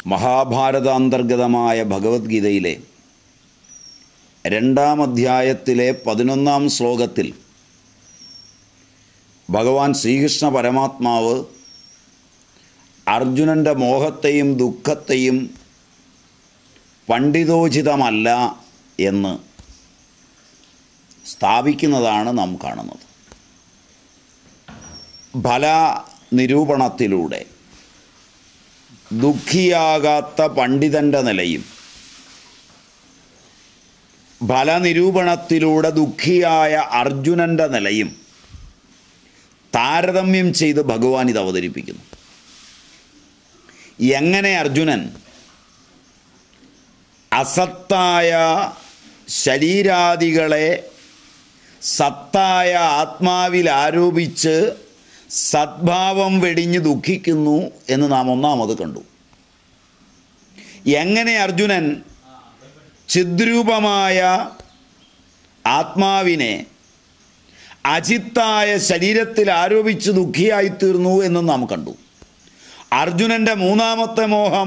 മഹാഭാരതാന്തർഗതമായ ഭഗവത്ഗീതയിലെ രണ്ടാം അധ്യായത്തിലെ പതിനൊന്നാം ശ്ലോകത്തിൽ ഭഗവാൻ ശ്രീകൃഷ്ണ പരമാത്മാവ് അർജുനൻ്റെ മോഹത്തെയും ദുഃഖത്തെയും പണ്ഡിതോചിതമല്ല എന്ന് സ്ഥാപിക്കുന്നതാണ് നാം കാണുന്നത് ഫല നിരൂപണത്തിലൂടെ ദുഃഖിയാകാത്ത പണ്ഡിതൻ്റെ നിലയും ഫലനിരൂപണത്തിലൂടെ ദുഃഖിയായ അർജുനൻ്റെ നിലയും താരതമ്യം ചെയ്ത് ഭഗവാൻ ഇത് അവതരിപ്പിക്കുന്നു എങ്ങനെ അർജുനൻ അസത്തായ ശരീരാദികളെ സത്തായ ആത്മാവിൽ ആരോപിച്ച് സദ്ഭാവം വെടിഞ്ഞ് ദുഃഖിക്കുന്നു എന്ന് നാം ഒന്നാമത് കണ്ടു എങ്ങനെ അർജുനൻ ചിദ്രൂപമായ ആത്മാവിനെ അജിത്തായ ശരീരത്തിൽ ആരോപിച്ച് ദുഃഖിയായിത്തീർന്നു എന്നും നാം കണ്ടു അർജുനൻ്റെ മൂന്നാമത്തെ മോഹം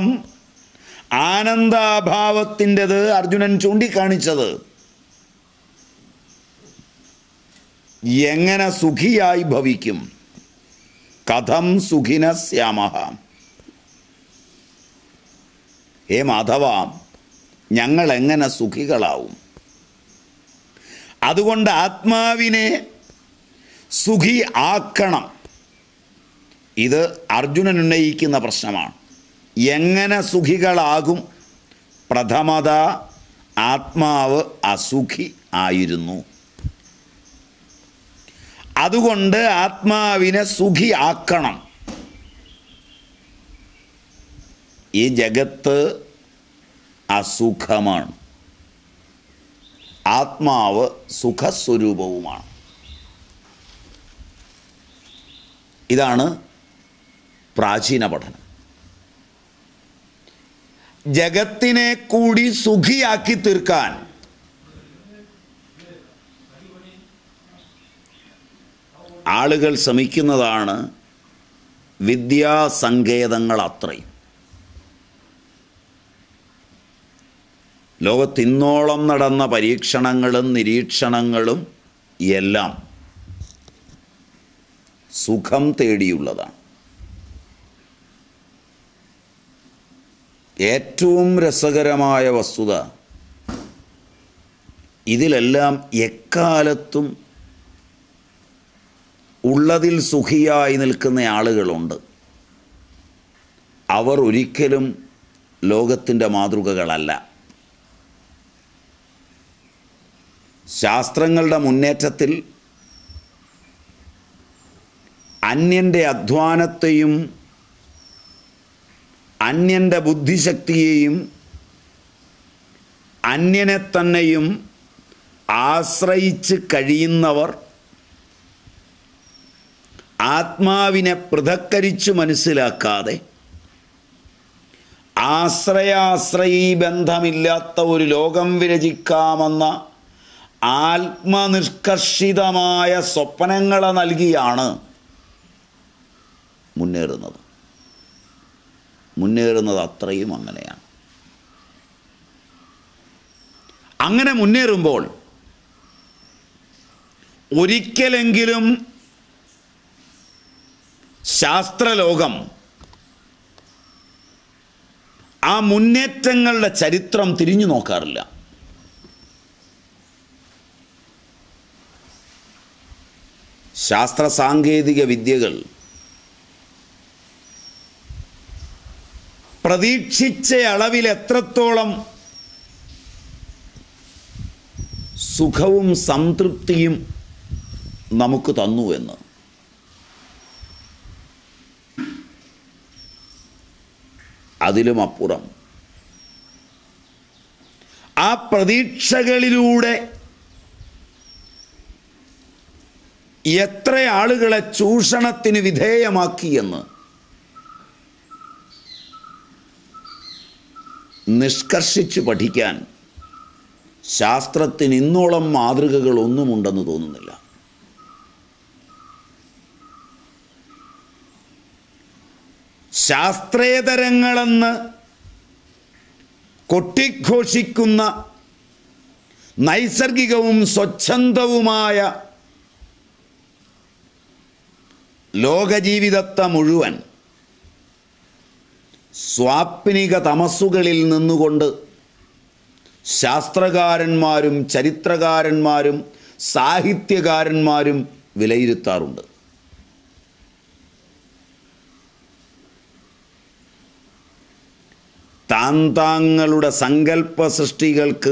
ആനന്ദാഭാവത്തിൻ്റെത് അർജുനൻ ചൂണ്ടിക്കാണിച്ചത് എങ്ങനെ സുഖിയായി ഭവിക്കും കഥം സുഖിന ശ്യാമഹ ഹേ മാധവ ഞങ്ങൾ എങ്ങനെ സുഖികളാവും അതുകൊണ്ട് ആത്മാവിനെ സുഖി ആക്കണം ഇത് അർജുനൻ ഉന്നയിക്കുന്ന പ്രശ്നമാണ് എങ്ങനെ സുഖികളാകും പ്രഥമത ആത്മാവ് അസുഖി ആയിരുന്നു അതുകൊണ്ട് ആത്മാവിനെ സുഖി ആക്കണം ഈ ജഗത്ത് അസുഖമാണ് ആത്മാവ് സുഖസ്വരൂപവുമാണ് ഇതാണ് പ്രാചീന പഠനം ജഗത്തിനെ കൂടി സുഖിയാക്കി തീർക്കാൻ ആളുകൾ ശ്രമിക്കുന്നതാണ് വിദ്യാസങ്കേതങ്ങൾ അത്രയും ലോകത്തിന്നോളം നടന്ന പരീക്ഷണങ്ങളും നിരീക്ഷണങ്ങളും എല്ലാം സുഖം തേടിയുള്ളതാണ് ഏറ്റവും രസകരമായ വസ്തുത ഇതിലെല്ലാം എക്കാലത്തും ഉള്ളതിൽ സുഖിയായി നിൽക്കുന്ന ആളുകളുണ്ട് അവർ ഒരിക്കലും ലോകത്തിൻ്റെ മാതൃകകളല്ല ശാസ്ത്രങ്ങളുടെ മുന്നേറ്റത്തിൽ അന്യൻ്റെ അധ്വാനത്തെയും അന്യൻ്റെ ബുദ്ധിശക്തിയെയും അന്യനെ തന്നെയും ആശ്രയിച്ച് കഴിയുന്നവർ ആത്മാവിനെ പൃഥക്കരിച്ച് മനസ്സിലാക്കാതെ ആശ്രയാശ്രയീ ബന്ധമില്ലാത്ത ഒരു ലോകം വിരചിക്കാമെന്ന ആത്മനിഷ്കർഷിതമായ സ്വപ്നങ്ങളെ നൽകിയാണ് മുന്നേറുന്നത് മുന്നേറുന്നത് അത്രയും അങ്ങനെയാണ് അങ്ങനെ മുന്നേറുമ്പോൾ ഒരിക്കലെങ്കിലും ശാസ്ത്രലോകം ആ മുന്നേറ്റങ്ങളുടെ ചരിത്രം തിരിഞ്ഞു നോക്കാറില്ല ശാസ്ത്ര സാങ്കേതിക വിദ്യകൾ പ്രതീക്ഷിച്ച അളവിൽ എത്രത്തോളം സുഖവും സംതൃപ്തിയും നമുക്ക് തന്നു എന്ന് അതിലും അപ്പുറം ആ പ്രതീക്ഷകളിലൂടെ എത്ര ആളുകളെ ചൂഷണത്തിന് വിധേയമാക്കിയെന്ന് നിഷ്കർഷിച്ച് പഠിക്കാൻ ശാസ്ത്രത്തിന് ഇന്നോളം മാതൃകകളൊന്നുമുണ്ടെന്ന് തോന്നുന്നില്ല ശാസ്ത്രേതരങ്ങളെന്ന് കൊട്ടിഘോഷിക്കുന്ന നൈസർഗികവും സ്വച്ഛന്തവുമായ ലോകജീവിതത്തെ മുഴുവൻ സ്വാപ്നിക തമസ്സുകളിൽ നിന്നുകൊണ്ട് ശാസ്ത്രകാരന്മാരും ചരിത്രകാരന്മാരും സാഹിത്യകാരന്മാരും വിലയിരുത്താറുണ്ട് താന്താങ്ങളുടെ സങ്കല്പ സൃഷ്ടികൾക്ക്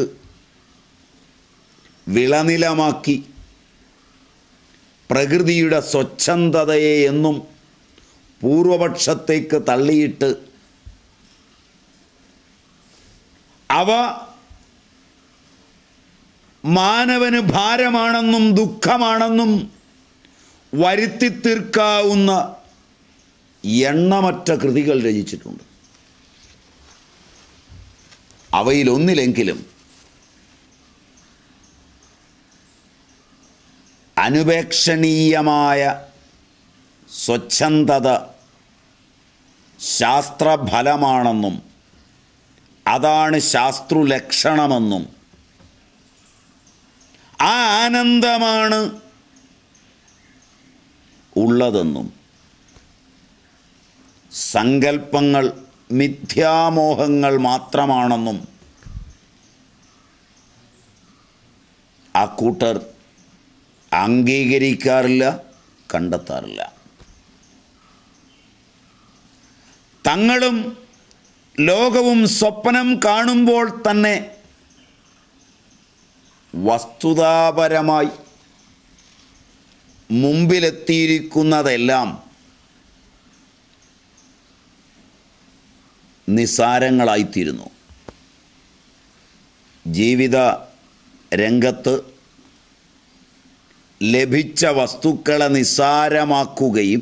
വിളനിലമാക്കി പ്രകൃതിയുടെ സ്വച്ഛന്തതയെ എന്നും പൂർവപക്ഷത്തേക്ക് തള്ളിയിട്ട് അവ മാനവന് ഭാരമാണെന്നും ദുഃഖമാണെന്നും വരുത്തി തീർക്കാവുന്ന എണ്ണമറ്റ കൃതികൾ രചിച്ചിട്ടുണ്ട് അവയിലൊന്നിലെങ്കിലും അനുപേക്ഷണീയമായ സ്വച്ഛന്തത ശാസ്ത്രഫലമാണെന്നും അതാണ് ശാസ്ത്രലക്ഷണമെന്നും ആ ആനന്ദമാണ് ഉള്ളതെന്നും സങ്കല്പങ്ങൾ മിഥ്യാമോഹങ്ങൾ മാത്രമാണെന്നും ആ കൂട്ടർ അംഗീകരിക്കാറില്ല കണ്ടെത്താറില്ല തങ്ങളും ലോകവും സ്വപ്നം കാണുമ്പോൾ തന്നെ വസ്തുതാപരമായി മുമ്പിലെത്തിയിരിക്കുന്നതെല്ലാം നിസാരങ്ങളായിത്തീരുന്നു ജീവിത രംഗത്ത് ലഭിച്ച വസ്തുക്കളെ നിസ്സാരമാക്കുകയും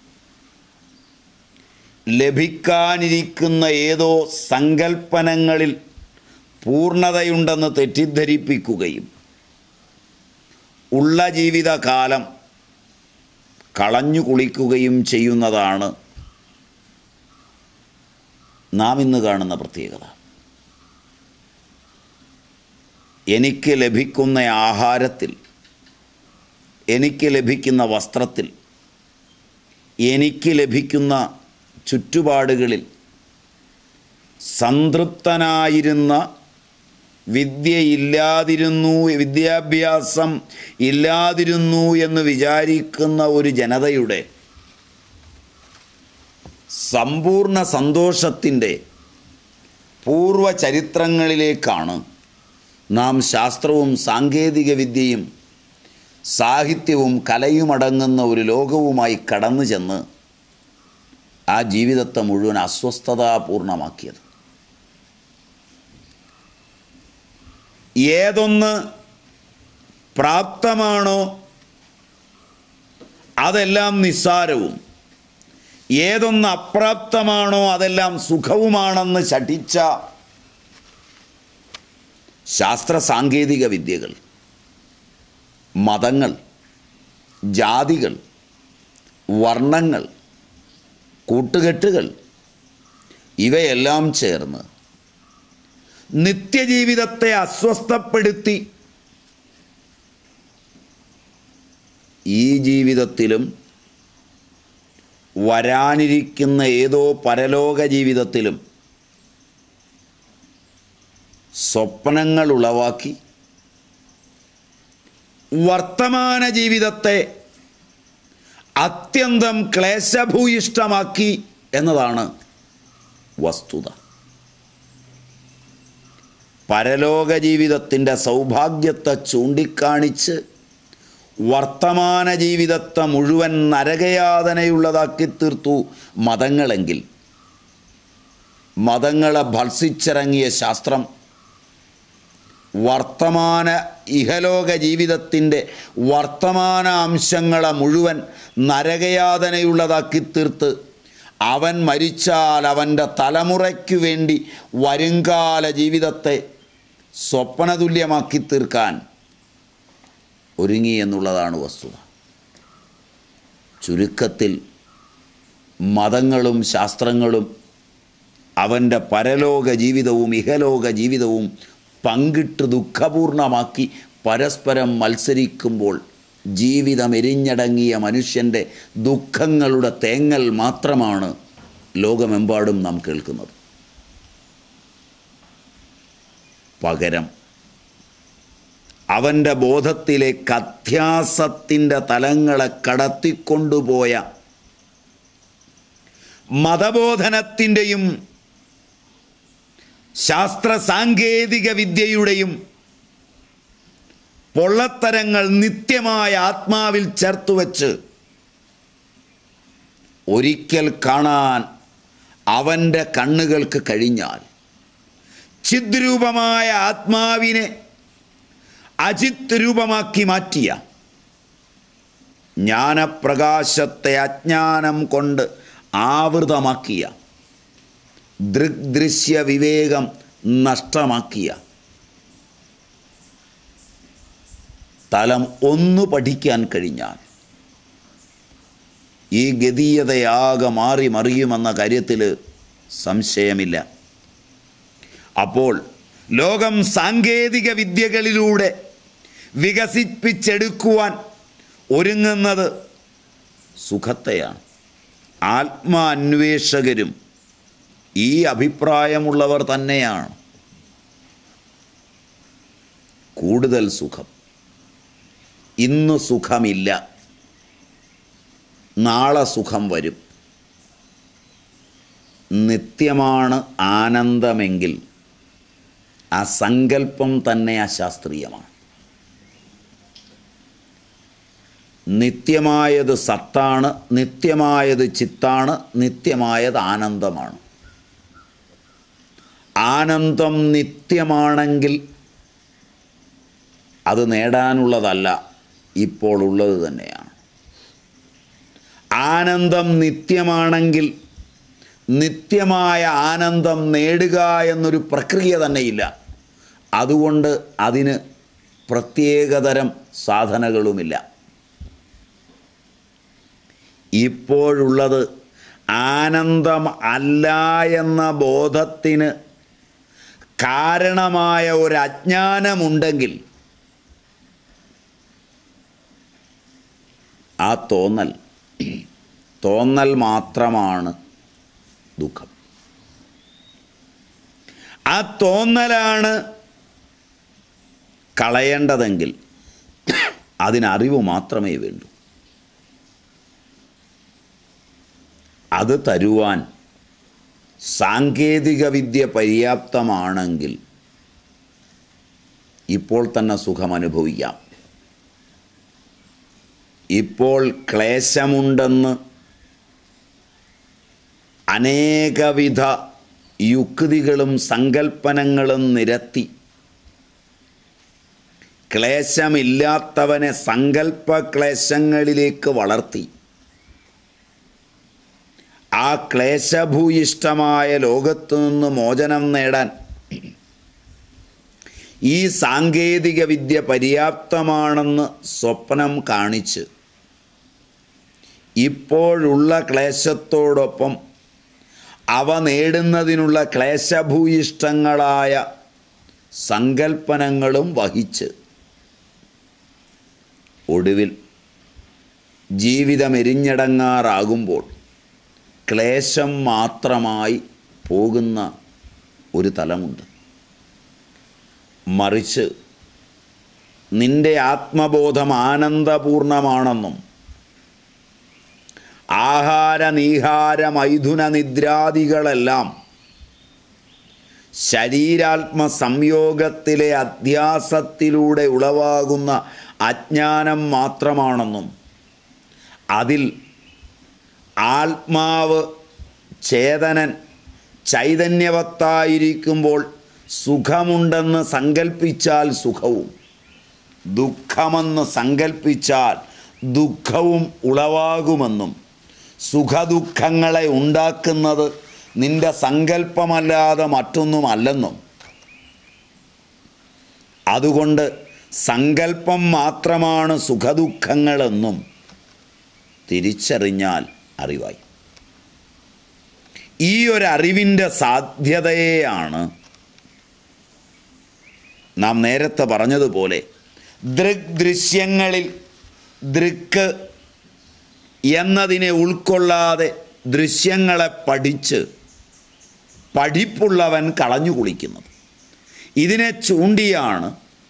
ലഭിക്കാനിരിക്കുന്ന ഏതോ സങ്കൽപ്പനങ്ങളിൽ പൂർണ്ണതയുണ്ടെന്ന് തെറ്റിദ്ധരിപ്പിക്കുകയും ഉള്ള ജീവിതകാലം കളഞ്ഞു കുളിക്കുകയും ചെയ്യുന്നതാണ് നാം ഇന്ന് കാണുന്ന പ്രത്യേകത എനിക്ക് ലഭിക്കുന്ന ആഹാരത്തിൽ എനിക്ക് ലഭിക്കുന്ന വസ്ത്രത്തിൽ എനിക്ക് ലഭിക്കുന്ന ചുറ്റുപാടുകളിൽ സംതൃപ്തനായിരുന്ന വിദ്യയില്ലാതിരുന്നു വിദ്യാഭ്യാസം ഇല്ലാതിരുന്നു എന്ന് വിചാരിക്കുന്ന ഒരു ജനതയുടെ സമ്പൂർണ്ണ സന്തോഷത്തിൻ്റെ പൂർവ ചരിത്രങ്ങളിലേക്കാണ് നാം ശാസ്ത്രവും സാങ്കേതിക വിദ്യയും സാഹിത്യവും കലയുമടങ്ങുന്ന ഒരു ലോകവുമായി കടന്നു ചെന്ന് ആ ജീവിതത്തെ മുഴുവൻ അസ്വസ്ഥതാപൂർണമാക്കിയത് ഏതൊന്ന് പ്രാപ്തമാണോ അതെല്ലാം നിസ്സാരവും ഏതൊന്ന് അപ്രാപ്തമാണോ അതെല്ലാം സുഖവുമാണെന്ന് ശഠിച്ച ശാസ്ത്ര സാങ്കേതിക വിദ്യകൾ മതങ്ങൾ ജാതികൾ വർണ്ണങ്ങൾ കൂട്ടുകെട്ടുകൾ ഇവയെല്ലാം ചേർന്ന് നിത്യജീവിതത്തെ അസ്വസ്ഥപ്പെടുത്തി ഈ ജീവിതത്തിലും വരാനിരിക്കുന്ന ഏതോ പരലോക ജീവിതത്തിലും സ്വപ്നങ്ങൾ ഉളവാക്കി വർത്തമാന ജീവിതത്തെ അത്യന്തം ക്ലേശഭൂയിഷ്ടമാക്കി എന്നതാണ് വസ്തുത പരലോക ജീവിതത്തിൻ്റെ സൗഭാഗ്യത്തെ ചൂണ്ടിക്കാണിച്ച് വർത്തമാന ജീവിതത്തെ മുഴുവൻ നരകയാതനയുള്ളതാക്കി തീർത്തു മതങ്ങളെങ്കിൽ മതങ്ങളെ ഭത്സിച്ചിറങ്ങിയ ശാസ്ത്രം വർത്തമാന ഇഹലോക ജീവിതത്തിൻ്റെ വർത്തമാന അംശങ്ങളെ മുഴുവൻ നരകയാതനയുള്ളതാക്കി തീർത്ത് അവൻ മരിച്ചാൽ അവൻ്റെ തലമുറയ്ക്കു വേണ്ടി വരുംകാല ജീവിതത്തെ സ്വപ്നതുല്യമാക്കി തീർക്കാൻ ഒരുങ്ങി എന്നുള്ളതാണ് വസ്തുത ചുരുക്കത്തിൽ മതങ്ങളും ശാസ്ത്രങ്ങളും അവൻ്റെ പരലോക ജീവിതവും ഇഹലോക ജീവിതവും പങ്കിട്ട് ദുഃഖപൂർണമാക്കി പരസ്പരം മത്സരിക്കുമ്പോൾ ജീവിതം എരിഞ്ഞടങ്ങിയ മനുഷ്യൻ്റെ ദുഃഖങ്ങളുടെ തേങ്ങൽ മാത്രമാണ് ലോകമെമ്പാടും നാം കേൾക്കുന്നത് പകരം അവൻ്റെ ബോധത്തിലേക്ക് അധ്യാസത്തിൻ്റെ തലങ്ങളെ കടത്തിക്കൊണ്ടുപോയ മതബോധനത്തിൻ്റെയും ശാസ്ത്ര സാങ്കേതിക വിദ്യയുടെയും പൊള്ളത്തരങ്ങൾ നിത്യമായ ആത്മാവിൽ ചേർത്തുവച്ച് ഒരിക്കൽ കാണാൻ അവൻ്റെ കണ്ണുകൾക്ക് കഴിഞ്ഞാൽ ചിദ്രൂപമായ ആത്മാവിനെ അജിത് രൂപമാക്കി മാറ്റിയ ജ്ഞാനപ്രകാശത്തെ അജ്ഞാനം കൊണ്ട് ആവൃതമാക്കിയ ദൃഗ്ദൃശ്യ വിവേകം നഷ്ടമാക്കിയ തലം ഒന്നു പഠിക്കാൻ കഴിഞ്ഞാൽ ഈ ഗതീയതയാകെ മാറി മറിയുമെന്ന കാര്യത്തിൽ സംശയമില്ല അപ്പോൾ ലോകം സാങ്കേതിക വിദ്യകളിലൂടെ വികസിപ്പിച്ചെടുക്കുവാൻ ഒരുങ്ങുന്നത് സുഖത്തെയാണ് ആത്മാന്വേഷകരും ഈ അഭിപ്രായമുള്ളവർ തന്നെയാണ് കൂടുതൽ സുഖം ഇന്ന് സുഖമില്ല നാളെ സുഖം വരും നിത്യമാണ് ആനന്ദമെങ്കിൽ ആ സങ്കല്പം തന്നെ അശാസ്ത്രീയമാണ് നിത്യമായത് സത്താണ് നിത്യമായത് ചിത്താണ് നിത്യമായത് ആനന്ദമാണ് ആനന്ദം നിത്യമാണെങ്കിൽ അത് നേടാനുള്ളതല്ല ഇപ്പോൾ ഉള്ളത് തന്നെയാണ് ആനന്ദം നിത്യമാണെങ്കിൽ നിത്യമായ ആനന്ദം നേടുക എന്നൊരു പ്രക്രിയ തന്നെയില്ല അതുകൊണ്ട് അതിന് പ്രത്യേകതരം സാധനകളുമില്ല ഇപ്പോഴുള്ളത് ആനന്ദം അല്ല എന്ന ബോധത്തിന് കാരണമായ ഒരു അജ്ഞാനമുണ്ടെങ്കിൽ ആ തോന്നൽ തോന്നൽ മാത്രമാണ് ദുഃഖം ആ തോന്നലാണ് കളയേണ്ടതെങ്കിൽ അതിനറിവ് മാത്രമേ വേണ്ടൂ അത് തരുവാൻ സാങ്കേതിക വിദ്യ പര്യാപ്തമാണെങ്കിൽ ഇപ്പോൾ തന്നെ സുഖം അനുഭവിക്കാം ഇപ്പോൾ ക്ലേശമുണ്ടെന്ന് അനേകവിധ യുക്തികളും സങ്കൽപ്പനങ്ങളും നിരത്തി ക്ലേശമില്ലാത്തവനെ സങ്കല്പ ക്ലേശങ്ങളിലേക്ക് വളർത്തി ആ ക്ലേശഭൂയിഷ്ടമായ ലോകത്തു നിന്ന് മോചനം നേടാൻ ഈ സാങ്കേതിക വിദ്യ പര്യാപ്തമാണെന്ന് സ്വപ്നം കാണിച്ച് ഇപ്പോഴുള്ള ക്ലേശത്തോടൊപ്പം അവ നേടുന്നതിനുള്ള ക്ലേശഭൂയിഷ്ടങ്ങളായ സങ്കൽപ്പനങ്ങളും വഹിച്ച് ഒടുവിൽ ജീവിതം എരിഞ്ഞടങ്ങാറാകുമ്പോൾ ക്ലേശം മാത്രമായി പോകുന്ന ഒരു തലമുണ്ട് മറിച്ച് നിന്റെ ആത്മബോധം ആനന്ദപൂർണമാണെന്നും ആഹാര നീഹാര മൈഥുന നിദ്രാദികളെല്ലാം ശരീരാത്മ സംയോഗത്തിലെ അധ്യാസത്തിലൂടെ ഉളവാകുന്ന അജ്ഞാനം മാത്രമാണെന്നും അതിൽ ആത്മാവ് ചേതനൻ ചൈതന്യവത്തായിരിക്കുമ്പോൾ സുഖമുണ്ടെന്ന് സങ്കൽപ്പിച്ചാൽ സുഖവും ദുഃഖമെന്ന് സങ്കൽപ്പിച്ചാൽ ദുഃഖവും ഉളവാകുമെന്നും സുഖദുഃഖങ്ങളെ ഉണ്ടാക്കുന്നത് നിന്റെ സങ്കല്പമല്ലാതെ മറ്റൊന്നുമല്ലെന്നും അതുകൊണ്ട് സങ്കല്പം മാത്രമാണ് സുഖദുഃഖങ്ങളെന്നും തിരിച്ചറിഞ്ഞാൽ അറിവായി ഈ ഒരു അറിവിൻ്റെ സാധ്യതയെയാണ് നാം നേരത്തെ പറഞ്ഞതുപോലെ ദൃഗ് ദൃശ്യങ്ങളിൽ ദൃക്ക് എന്നതിനെ ഉൾക്കൊള്ളാതെ ദൃശ്യങ്ങളെ പഠിച്ച് പഠിപ്പുള്ളവൻ കളഞ്ഞു കുളിക്കുന്നത് ഇതിനെ ചൂണ്ടിയാണ്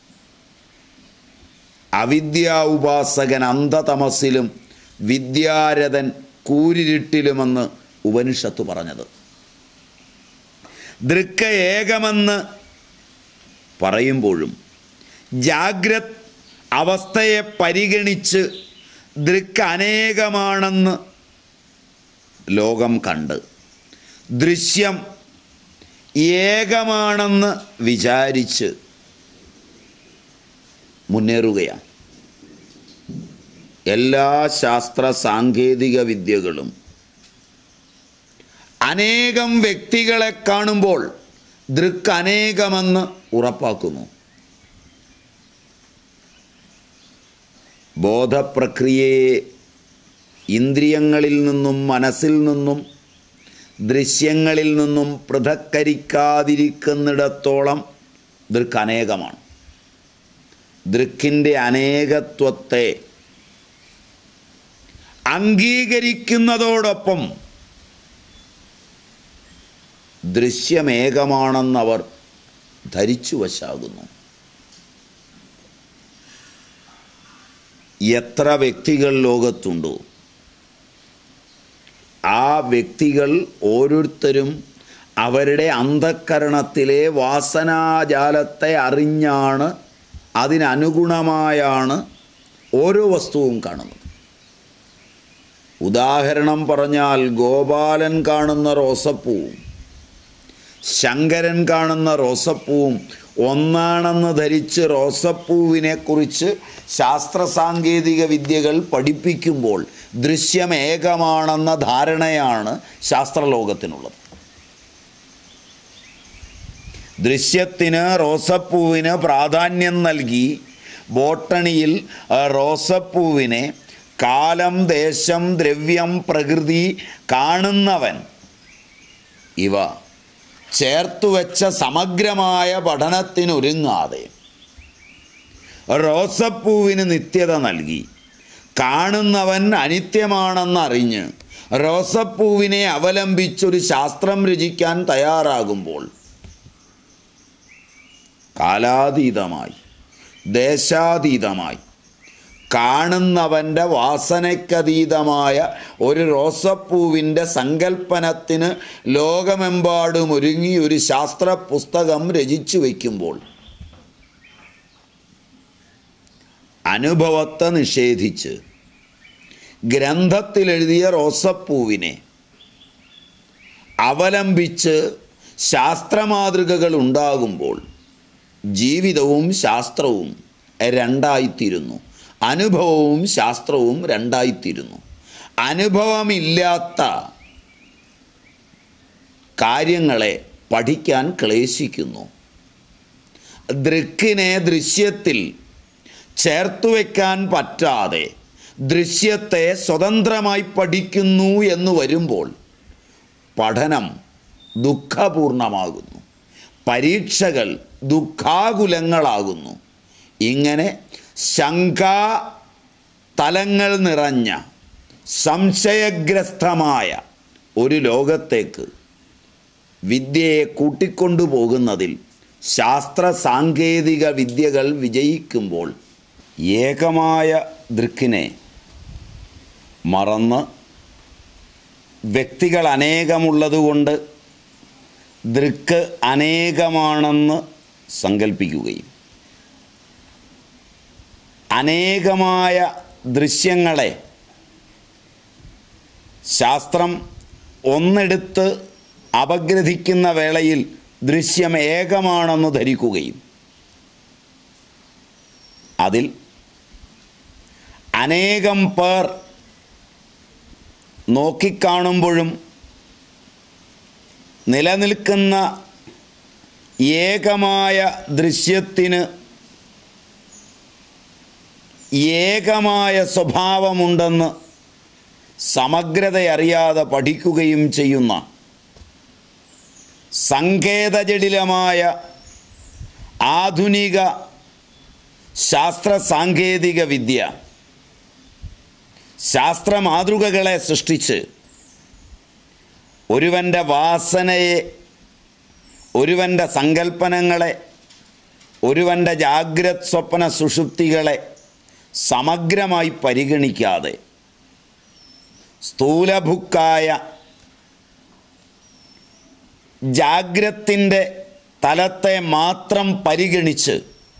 അവിദ്യാ ഉപാസകൻ അന്ധതമസിലും വിദ്യാരഥൻ കൂരിരുട്ടിലുമെന്ന് ഉപനിഷത്ത് പറഞ്ഞത് ദൃക്ക ഏകമെന്ന് പറയുമ്പോഴും ജാഗ്രത് അവസ്ഥയെ പരിഗണിച്ച് ദൃക്ക് അനേകമാണെന്ന് ലോകം കണ്ട് ദൃശ്യം ഏകമാണെന്ന് വിചാരിച്ച് മുന്നേറുകയാണ് എല്ലാ ശാസ്ത്ര സാങ്കേതിക വിദ്യകളും അനേകം വ്യക്തികളെ കാണുമ്പോൾ ദൃക്ക് അനേകമെന്ന് ഉറപ്പാക്കുന്നു ബോധപ്രക്രിയയെ ഇന്ദ്രിയങ്ങളിൽ നിന്നും മനസ്സിൽ നിന്നും ദൃശ്യങ്ങളിൽ നിന്നും പൃഥക്കരിക്കാതിരിക്കുന്നിടത്തോളം ദൃക്ക് അനേകമാണ് ദൃക്കിൻ്റെ അനേകത്വത്തെ അംഗീകരിക്കുന്നതോടൊപ്പം ദൃശ്യമേകമാണെന്നവർ ധരിച്ചു വശാകുന്നു എത്ര വ്യക്തികൾ ലോകത്തുണ്ടോ ആ വ്യക്തികൾ ഓരോരുത്തരും അവരുടെ അന്ധക്കരണത്തിലെ വാസനാജാലത്തെ അറിഞ്ഞാണ് അതിനനുഗുണമായാണ് ഓരോ വസ്തുവും കാണുന്നത് ഉദാഹരണം പറഞ്ഞാൽ ഗോപാലൻ കാണുന്ന റോസപ്പൂവും ശങ്കരൻ കാണുന്ന റോസപ്പൂവും ഒന്നാണെന്ന് ധരിച്ച് റോസപ്പൂവിനെക്കുറിച്ച് ശാസ്ത്ര സാങ്കേതിക വിദ്യകൾ പഠിപ്പിക്കുമ്പോൾ ദൃശ്യം ഏകമാണെന്ന ധാരണയാണ് ശാസ്ത്രലോകത്തിനുള്ളത് ദൃശ്യത്തിന് റോസപ്പൂവിന് പ്രാധാന്യം നൽകി ബോട്ടണിയിൽ ആ, റോസപ്പൂവിനെ കാലം ദേശം ദ്രവ്യം പ്രകൃതി കാണുന്നവൻ ഇവ ചേർത്തുവെച്ച സമഗ്രമായ പഠനത്തിനൊരുങ്ങാതെ റോസപ്പൂവിന് നിത്യത നൽകി കാണുന്നവൻ അനിത്യമാണെന്നറിഞ്ഞ് റോസപ്പൂവിനെ അവലംബിച്ചൊരു ശാസ്ത്രം രചിക്കാൻ തയ്യാറാകുമ്പോൾ കാലാതീതമായി ദേശാതീതമായി കാണുന്നവൻ്റെ വാസനയ്ക്കതീതമായ ഒരു റോസപ്പൂവിൻ്റെ സങ്കല്പനത്തിന് ലോകമെമ്പാടും ഒരുങ്ങി ഒരു ശാസ്ത്ര പുസ്തകം രചിച്ചു വയ്ക്കുമ്പോൾ അനുഭവത്തെ നിഷേധിച്ച് ഗ്രന്ഥത്തിലെഴുതിയ റോസപ്പൂവിനെ അവലംബിച്ച് ശാസ്ത്രമാതൃകകൾ ഉണ്ടാകുമ്പോൾ ജീവിതവും ശാസ്ത്രവും രണ്ടായിത്തീരുന്നു അനുഭവവും ശാസ്ത്രവും രണ്ടായിത്തീരുന്നു അനുഭവമില്ലാത്ത കാര്യങ്ങളെ പഠിക്കാൻ ക്ലേശിക്കുന്നു ദൃക്കിനെ ദൃശ്യത്തിൽ ചേർത്തുവെക്കാൻ പറ്റാതെ ദൃശ്യത്തെ സ്വതന്ത്രമായി പഠിക്കുന്നു എന്ന് വരുമ്പോൾ പഠനം ദുഃഖപൂർണമാകുന്നു പരീക്ഷകൾ ദുഃഖാകുലങ്ങളാകുന്നു ഇങ്ങനെ ശങ്കാ തലങ്ങൾ നിറഞ്ഞ സംശയഗ്രസ്തമായ ഒരു ലോകത്തേക്ക് വിദ്യയെ കൂട്ടിക്കൊണ്ടുപോകുന്നതിൽ ശാസ്ത്ര സാങ്കേതിക വിദ്യകൾ വിജയിക്കുമ്പോൾ ഏകമായ ദൃക്കിനെ മറന്ന് വ്യക്തികൾ അനേകമുള്ളതുകൊണ്ട് ദൃക്ക് അനേകമാണെന്ന് സങ്കല്പിക്കുകയും അനേകമായ ദൃശ്യങ്ങളെ ശാസ്ത്രം ഒന്നെടുത്ത് അപഗ്രഥിക്കുന്ന വേളയിൽ ദൃശ്യം ഏകമാണെന്ന് ധരിക്കുകയും അതിൽ അനേകം പേർ നോക്കിക്കാണുമ്പോഴും നിലനിൽക്കുന്ന ഏകമായ ദൃശ്യത്തിന് ഏകമായ സ്വഭാവമുണ്ടെന്ന് സമഗ്രതയറിയാതെ പഠിക്കുകയും ചെയ്യുന്ന സങ്കേതജടിലമായ ആധുനിക ശാസ്ത്ര സാങ്കേതിക വിദ്യ ശാസ്ത്ര മാതൃകകളെ സൃഷ്ടിച്ച് ഒരുവൻ്റെ വാസനയെ ഒരുവൻ്റെ സങ്കല്പനങ്ങളെ ഒരുവൻ്റെ ജാഗ്രത് സ്വപ്ന സുഷുപ്തികളെ സമഗ്രമായി പരിഗണിക്കാതെ സ്ഥൂലഭുക്കായ ജാഗ്രത്തിൻ്റെ തലത്തെ മാത്രം പരിഗണിച്ച്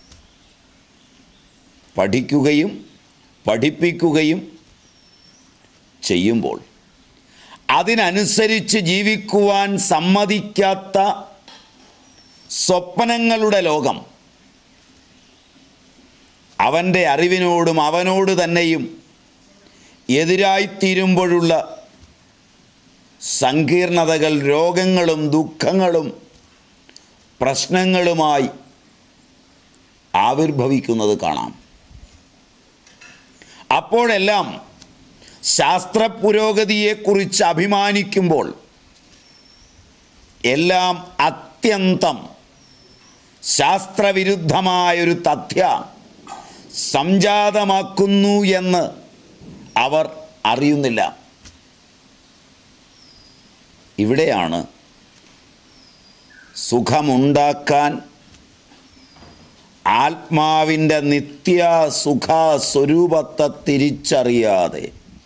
പഠിക്കുകയും പഠിപ്പിക്കുകയും ചെയ്യുമ്പോൾ അതിനനുസരിച്ച് ജീവിക്കുവാൻ സമ്മതിക്കാത്ത സ്വപ്നങ്ങളുടെ ലോകം അവൻ്റെ അറിവിനോടും അവനോട് തന്നെയും എതിരായിത്തീരുമ്പോഴുള്ള സങ്കീർണതകൾ രോഗങ്ങളും ദുഃഖങ്ങളും പ്രശ്നങ്ങളുമായി ആവിർഭവിക്കുന്നത് കാണാം അപ്പോഴെല്ലാം ശാസ്ത്ര പുരോഗതിയെക്കുറിച്ച് അഭിമാനിക്കുമ്പോൾ എല്ലാം അത്യന്തം ശാസ്ത്രവിരുദ്ധമായൊരു തഥ്യ സംജാതമാക്കുന്നു എന്ന് അവർ അറിയുന്നില്ല ഇവിടെയാണ് സുഖമുണ്ടാക്കാൻ ആത്മാവിൻ്റെ നിത്യ സുഖ സ്വരൂപത്തെ തിരിച്ചറിയാതെ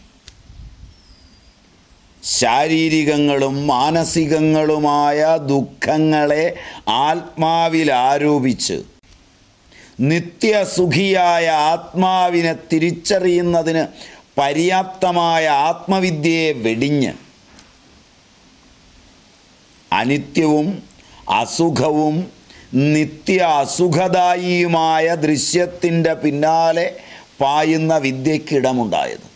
ശാരീരികങ്ങളും മാനസികങ്ങളുമായ ദുഃഖങ്ങളെ ആത്മാവിൽ ആരോപിച്ച് നിത്യസുഖിയായ ആത്മാവിനെ തിരിച്ചറിയുന്നതിന് പര്യാപ്തമായ ആത്മവിദ്യയെ വെടിഞ്ഞ് അനിത്യവും അസുഖവും നിത്യ അസുഖദായിയുമായ ദൃശ്യത്തിൻ്റെ പിന്നാലെ പായുന്ന വിദ്യക്കിടമുണ്ടായത്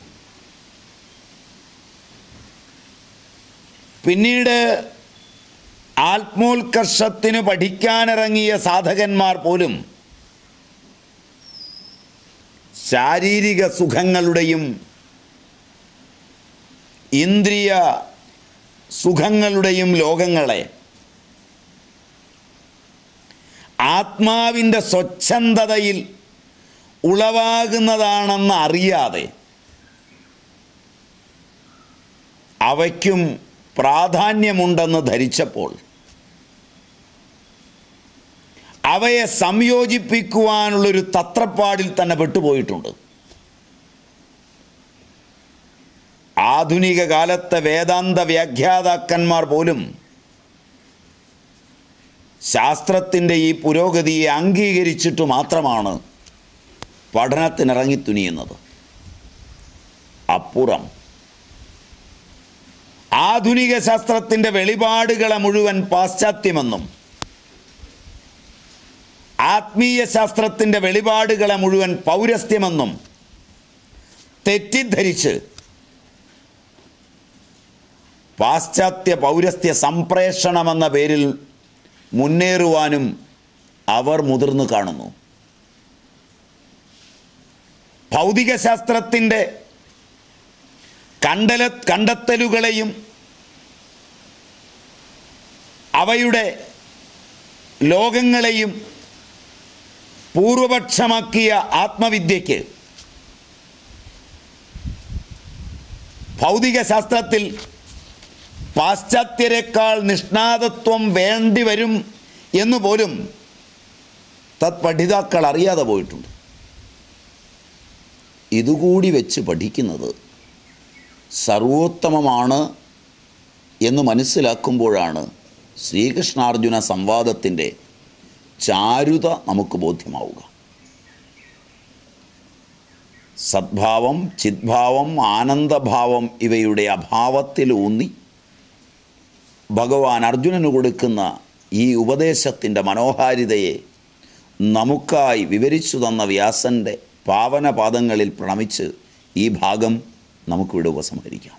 പിന്നീട് ആത്മോത്കർഷത്തിന് പഠിക്കാനിറങ്ങിയ സാധകന്മാർ പോലും ശാരീരിക സുഖങ്ങളുടെയും ഇന്ദ്രിയ സുഖങ്ങളുടെയും ലോകങ്ങളെ ആത്മാവിൻ്റെ സ്വച്ഛന്തതയിൽ ഉളവാകുന്നതാണെന്ന് അറിയാതെ അവയ്ക്കും പ്രാധാന്യമുണ്ടെന്ന് ധരിച്ചപ്പോൾ അവയെ സംയോജിപ്പിക്കുവാനുള്ളൊരു തത്രപ്പാടിൽ തന്നെ പെട്ടുപോയിട്ടുണ്ട് ആധുനിക കാലത്തെ വേദാന്ത വ്യാഖ്യാതാക്കന്മാർ പോലും ശാസ്ത്രത്തിൻ്റെ ഈ പുരോഗതിയെ അംഗീകരിച്ചിട്ട് മാത്രമാണ് പഠനത്തിനിറങ്ങിത്തുനിയുന്നത് അപ്പുറം ആധുനിക ശാസ്ത്രത്തിൻ്റെ വെളിപാടുകളെ മുഴുവൻ പാശ്ചാത്യമെന്നും ആത്മീയ ശാസ്ത്രത്തിൻ്റെ വെളിപാടുകളെ മുഴുവൻ പൗരസ്ത്യമെന്നും തെറ്റിദ്ധരിച്ച് പാശ്ചാത്യ പൗരസ്ത്യ സംപ്രേഷണമെന്ന പേരിൽ മുന്നേറുവാനും അവർ മുതിർന്നു കാണുന്നു ഭൗതികശാസ്ത്രത്തിൻ്റെ കണ്ടല കണ്ടെത്തലുകളെയും അവയുടെ ലോകങ്ങളെയും പൂർവപക്ഷമാക്കിയ ആത്മവിദ്യയ്ക്ക് ഭൗതികശാസ്ത്രത്തിൽ പാശ്ചാത്യരെക്കാൾ നിഷ്ണാതത്വം വേണ്ടി വരും എന്ന് പോലും തത്പഠിതാക്കൾ അറിയാതെ പോയിട്ടുണ്ട് ഇതുകൂടി വെച്ച് പഠിക്കുന്നത് സർവോത്തമമാണ് എന്ന് മനസ്സിലാക്കുമ്പോഴാണ് ശ്രീകൃഷ്ണാർജുന സംവാദത്തിൻ്റെ ചാരുത നമുക്ക് ബോധ്യമാവുക സദ്ഭാവം ചിദ്ഭാവം ആനന്ദഭാവം ഇവയുടെ അഭാവത്തിലൂന്നി ഭഗവാൻ അർജുനന് കൊടുക്കുന്ന ഈ ഉപദേശത്തിൻ്റെ മനോഹാരിതയെ നമുക്കായി വിവരിച്ചു തന്ന വ്യാസൻ്റെ പാവനപാദങ്ങളിൽ പ്രണമിച്ച് ഈ ഭാഗം നമുക്കിവിടെ ഉപസംഹരിക്കാം